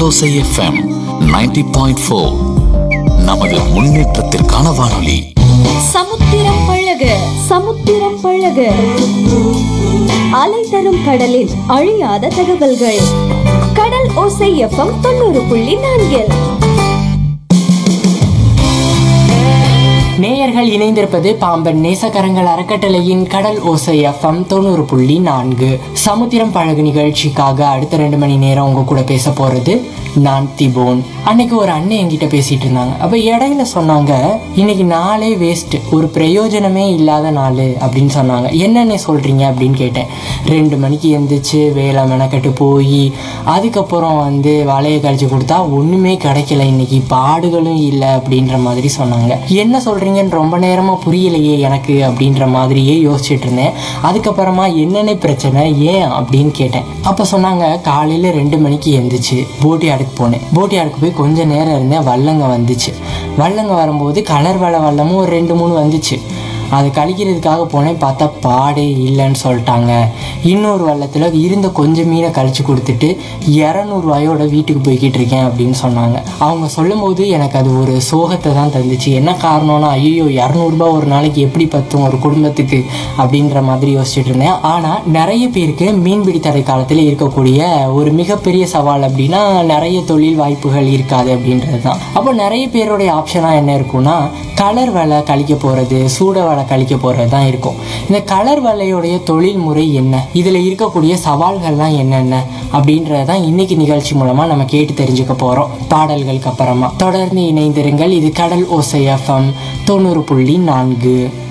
கடலோசை FM 90.4 point four நமது முன்னேற்றத்திற்கான வானொலி சமுத்திரம் பழக சமுத்திரம் பழக அலை தரும் கடலில் அழியாத தகவல்கள் கடல் ஓசை எஃப்எம் தொண்ணூறு புள்ளி நான்கில் நேயர்கள் இணைந்திருப்பது பாம்பன் நேசக்கரங்கள் அறக்கட்டளையின் கடல் ஓசை எஃப்எம் தொண்ணூறு புள்ளி நான்கு சமுத்திரம் பழகு நிகழ்ச்சிக்காக அடுத்த ரெண்டு மணி நேரம் உங்க கூட பேச போறது நான் திபோன் அன்னைக்கு ஒரு அண்ணன் என்கிட்ட பேசிட்டு இருந்தாங்க அப்ப இடையில சொன்னாங்க இன்னைக்கு நாளே வேஸ்ட் ஒரு பிரயோஜனமே இல்லாத நாள் அப்படின்னு சொன்னாங்க என்னென்ன சொல்றீங்க அப்படின்னு கேட்டேன் ரெண்டு மணிக்கு எந்திரிச்சு வேலை மெனக்கட்டு போய் அதுக்கப்புறம் வந்து வலையை கழிச்சு கொடுத்தா ஒண்ணுமே கிடைக்கல இன்னைக்கு பாடுகளும் இல்லை அப்படின்ற மாதிரி சொன்னாங்க என்ன சொல்றீங்கன்னு ரொம்ப நேரமா புரியலையே எனக்கு அப்படின்ற மாதிரியே யோசிச்சுட்டு இருந்தேன் அதுக்கப்புறமா என்னென்ன பிரச்சனை ஏன் அப்படின்னு கேட்டேன் அப்ப சொன்னாங்க காலையில ரெண்டு மணிக்கு எந்திரிச்சு போட்டி ஆடுக்கு போனேன் போட்டி ஆடுக்கு போய் கொஞ்ச நேரம் இருந்தேன் வல்லங்க வந்துச்சு வல்லங்க வரும்போது கலர் வலை வல்லமும் ஒரு ரெண்டு மூணு வந்துச்சு அது கழிக்கிறதுக்காக போனேன் பார்த்தா பாடே இல்லைன்னு சொல்லிட்டாங்க இன்னொரு வள்ளத்தில் இருந்த கொஞ்சம் மீனை கழிச்சு கொடுத்துட்டு இரநூறுவாயோட வீட்டுக்கு போய்கிட்டு இருக்கேன் அப்படின்னு சொன்னாங்க அவங்க சொல்லும்போது எனக்கு அது ஒரு சோகத்தை தான் தந்துச்சு என்ன காரணம்னா ஐயோ இரநூறுபா ஒரு நாளைக்கு எப்படி பத்தும் ஒரு குடும்பத்துக்கு அப்படின்ற மாதிரி யோசிச்சுட்டு இருந்தேன் ஆனால் நிறைய பேருக்கு மீன்பிடி தடை காலத்தில் இருக்கக்கூடிய ஒரு மிகப்பெரிய சவால் அப்படின்னா நிறைய தொழில் வாய்ப்புகள் இருக்காது அப்படின்றது தான் அப்போ நிறைய பேருடைய ஆப்ஷனாக என்ன இருக்கும்னா கலர் வலை கழிக்க போகிறது சூட வலை கழிக்க போகிறது தான் இருக்கும் இந்த கலர் வலையுடைய தொழில்முறை என்ன இதில் இருக்கக்கூடிய சவால்கள்லாம் என்னென்ன அப்படின்றத தான் இன்னைக்கு நிகழ்ச்சி மூலமாக நம்ம கேட்டு தெரிஞ்சுக்க போகிறோம் பாடல்களுக்கு அப்புறமா தொடர்ந்து இணைந்திருங்கள் இது கடல் ஓசை எஃப்எம் தொண்ணூறு புள்ளி நான்கு